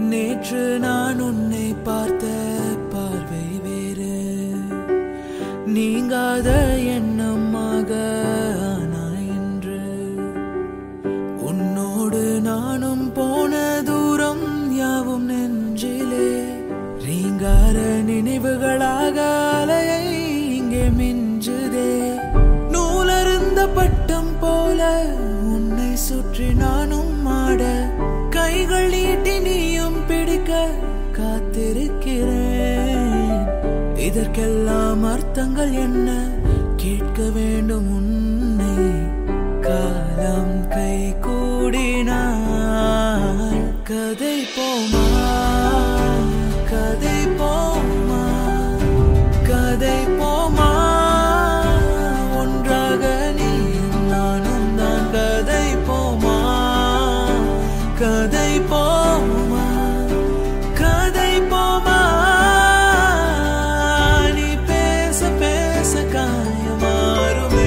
நேற்று நான் உன்னை பார்த்த பார்வை வேறு நீங்காத எண்ணமாக ஆனாய் இன்று உன்னோடு நானும் போன தூரம் யாவும் நெஞ்சிலே ரீங்கார நினைவுகளாக அலையை இங்கே மிஞ்சுதே நூலருந்த பட்டம் போல உன்னை சுற்றி நானும் ஆட கைகள் நீட்டி நீயும் பிடிக்க காத்திருக்கிறேன் இதற்கெல்லாம் அர்த்தங்கள் என்ன கேட்க வேண்டும் உன்னை காலம் கை கூடினாள் கதை போமா கதை போமா கதை போமா ஒன்றாக நீயும் நானும் தான் கதை போமா கதை போமா கதை போமா நீ பேச பேச காயமாறுமே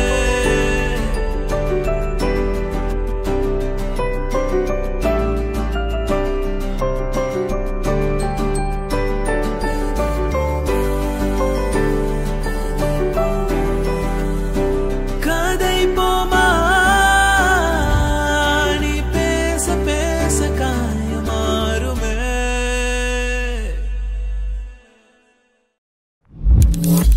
கதை போமா நீ பேச பேச காயமாறுமே